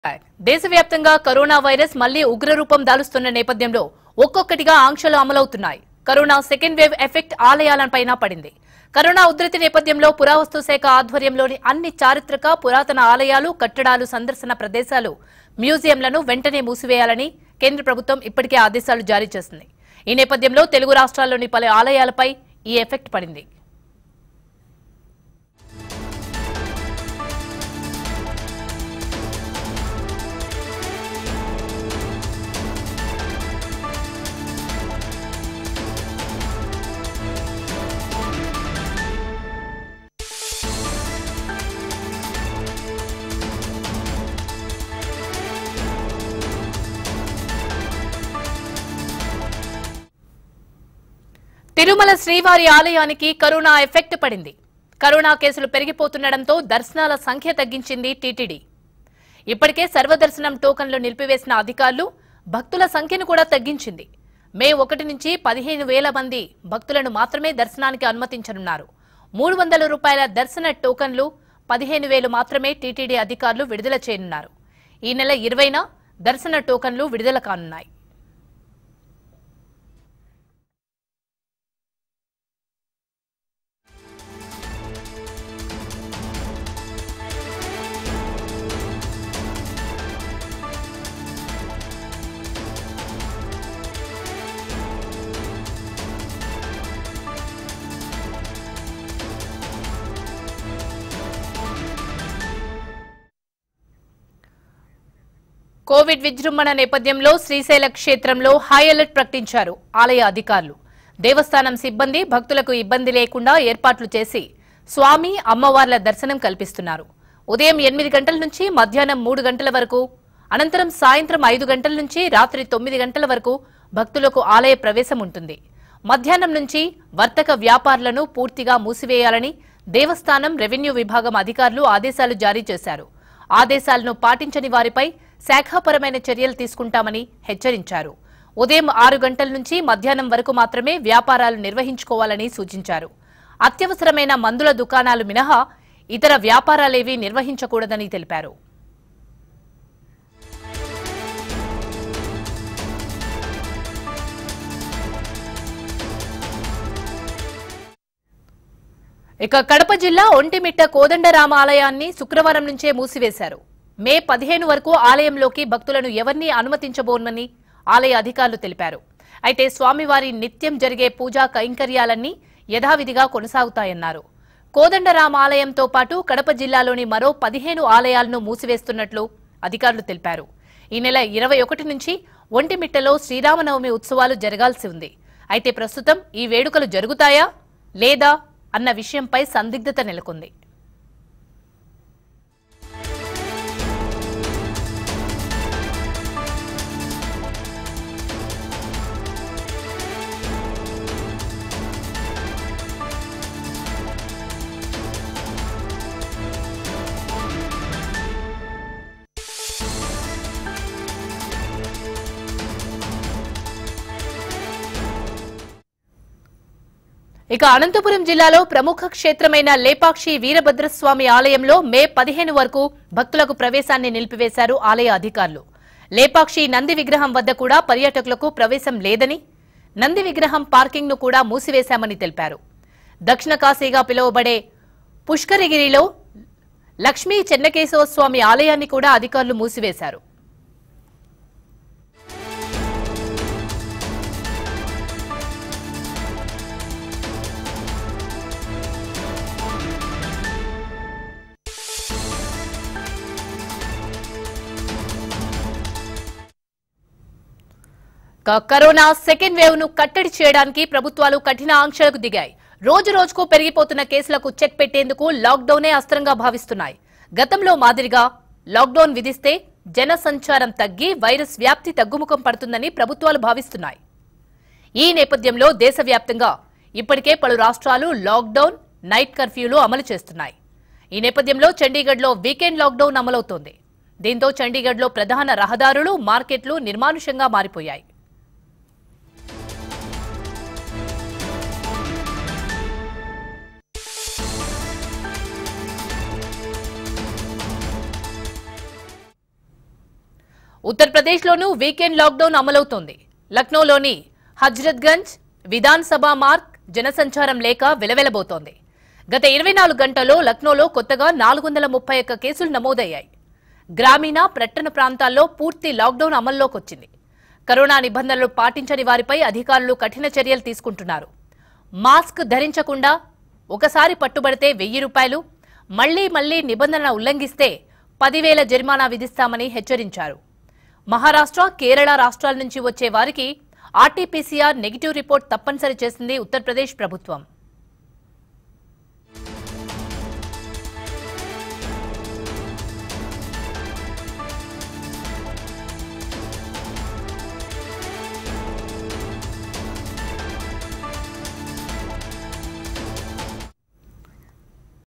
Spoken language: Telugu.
దేశవ్యాప్తంగా కరోనా వైరస్ మళ్లీ ఉగ్రరూపం దాలుస్తున్న నేపథ్యంలో ఒక్కొక్కటిగా ఆంక్షలు అమలవుతున్నాయి కరోనా సెకండ్ వేవ్ ఎఫెక్ట్ ఆలయాలపైన పడింది కరోనా ఉధృతి నేపథ్యంలో పురావస్తు శాఖ ఆధ్వర్యంలోని అన్ని చారిత్రక పురాతన ఆలయాలు కట్టడాలు సందర్శన ప్రదేశాలు మ్యూజియంలను వెంటనే మూసివేయాలని కేంద్ర ప్రభుత్వం ఇప్పటికే ఆదేశాలు జారీ చేసింది ఈ నేపథ్యంలో తెలుగు రాష్ట్రాల్లోని పలు ఆలయాలపై ఈ ఎఫెక్ట్ పడింది తిరుమల శ్రీవారి ఆలయానికి కరోనా ఎఫెక్ట్ పడింది కరోనా కేసులు పెరిగిపోతుండటంతో దర్శనాల సంఖ్య తగ్గించింది టీటీడీ ఇప్పటికే సర్వదర్శనం టోకన్లు నిలిపివేసిన అధికారులు భక్తుల సంఖ్యను కూడా తగ్గించింది మే ఒకటి నుంచి పదిహేను వేల మంది భక్తులను మాత్రమే దర్శనానికి అనుమతించనున్నారు మూడు వందల రూపాయల దర్శన టోకన్లు పదిహేను వేలు మాత్రమే టీటీడీ అధికారులు విడుదల చేయనున్నారు ఈ నెల ఇరవైన దర్శన టోకన్లు విడుదల కానున్నాయి కోవిడ్ విజృంభణ నేపథ్యంలో శ్రీశైల క్షేత్రంలో హై అలర్ట్ ప్రకటించారు ఆలయ అధికారులు దేవస్థానం సిబ్బంది భక్తులకు ఇబ్బంది లేకుండా ఏర్పాట్లు చేసి స్వామి అమ్మవార్ల దర్శనం కల్పిస్తున్నారు ఉదయం ఎనిమిది గంటల నుంచి మధ్యాహ్నం మూడు గంటల వరకు అనంతరం సాయంత్రం ఐదు గంటల నుంచి రాత్రి తొమ్మిది గంటల వరకు భక్తులకు ఆలయ ప్రవేశం ఉంటుంది మధ్యాహ్నం నుంచి వర్తక వ్యాపారులను పూర్తిగా మూసివేయాలని దేవస్థానం రెవెన్యూ విభాగం అధికారులు ఆదేశాలు జారీ చేశారు ఆదేశాలను పాటించని వారిపై శాఖాపరమైన చర్యలు తీసుకుంటామని హెచ్చరించారు ఉదయం ఆరు గంటల నుంచి మధ్యాహ్నం వరకు మాత్రమే వ్యాపారాలు నిర్వహించుకోవాలని సూచించారు అత్యవసరమైన మందుల దుకాణాలు మినహా ఇతర వ్యాపారాలేవీ నిర్వహించకూడదని తెలిపారు ఇక కడప జిల్లా ఒంటిమిట్ట కోదండరామ ఆలయాన్ని శుక్రవారం నుంచే మూసివేశారు మే పదిహేను వరకు ఆలయంలోకి భక్తులను ఎవరినీ అనుమతించబోనని ఆలయ అధికారులు తెలిపారు అయితే స్వామివారి నిత్యం జరిగే పూజా కైంకర్యాలన్నీ యథావిధిగా కొనసాగుతాయన్నారు కోదండరామ ఆలయంతో పాటు కడప జిల్లాలోని మరో పదిహేను ఆలయాలను మూసివేస్తున్నట్లు అధికారులు తెలిపారు ఈ నెల ఇరవై ఒకటి నుంచి ఒంటిమిట్టలో శ్రీరామనవమి ఉత్సవాలు జరగాల్సి ఉంది అయితే ప్రస్తుతం ఈ వేడుకలు జరుగుతాయా లేదా అన్న విషయంపై సందిగ్ధత నెలకొంది ఇక అనంతపురం జిల్లాలో ప్రముఖ క్షేత్రమైన లేపాక్షి వీరభద్రస్వామి ఆలయంలో మే పదిహేను వరకు భక్తులకు ప్రవేశాన్ని నిలిపివేశారు ఆలయ అధికారులు లేపాక్షి నంది విగ్రహం వద్ద కూడా పర్యాటకులకు ప్రవేశం లేదని నంది విగ్రహం పార్కింగ్ ను కూడా మూసివేశామని తెలిపారు దక్షిణ కాశీగా పిలువబడే పుష్కరగిరిలో లక్ష్మీ చెన్నకేశవ స్వామి ఆలయాన్ని కూడా అధికారులు మూసివేశారు ఇక కరోనా సెకండ్ వేవ్ ను కట్టడి చేయడానికి ప్రభుత్వాలు కఠిన ఆంక్షలకు దిగాయి రోజు రోజుకు పెరిగిపోతున్న కేసులకు చెక్ పెట్టేందుకు లాక్డౌనే అస్త్రంగా భావిస్తున్నాయి గతంలో మాదిరిగా లాక్డౌన్ విధిస్తే జన సంచారం తగ్గి వైరస్ వ్యాప్తి తగ్గుముఖం పడుతుందని ప్రభుత్వాలు భావిస్తున్నాయి ఈ నేపథ్యంలో దేశవ్యాప్తంగా ఇప్పటికే పలు రాష్ట్రాలు లాక్డౌన్ నైట్ కర్ఫ్యూలు అమలు చేస్తున్నాయి ఈ నేపథ్యంలో చండీగఢ్లో వీకెండ్ లాక్డౌన్ అమలవుతోంది దీంతో చండీగఢ్లో ప్రధాన రహదారులు మార్కెట్లు నిర్మానుష్యంగా మారిపోయాయి ఉత్తరప్రదేశ్లోనూ వీకెండ్ లాక్డౌన్ అమలవుతోంది లక్నోలోని హజ్రత్గంజ్ విధాన్ సభ మార్గ్ జనసంచారం లేక వెలవెలబోతోంది గత ఇరవై నాలుగు గంటల్లో లక్నోలో కొత్తగా నాలుగు వందల ముప్పై ఒక్క కేసులు నమోదయ్యాయి గ్రామీణ పట్టణ ప్రాంతాల్లో పూర్తి లాక్డౌన్ అమల్లోకి వచ్చింది కరోనా నిబంధనలు పాటించని వారిపై అధికారులు కఠిన చర్యలు తీసుకుంటున్నారు మాస్క్ ధరించకుండా ఒకసారి పట్టుబడితే వెయ్యి రూపాయలు మళ్లీ మళ్లీ నిబంధన ఉల్లంఘిస్తే పదివేల జరిమానా విధిస్తామని హెచ్చరించారు మహారాష్ట్ర కేరళ రాష్ట్రాల నుంచి వచ్చే వారికి ఆర్టీపీసీఆర్ నెగిటివ్ రిపోర్ట్ తప్పనిసరి చేసింది ఉత్తరప్రదేశ్ ప్రభుత్వం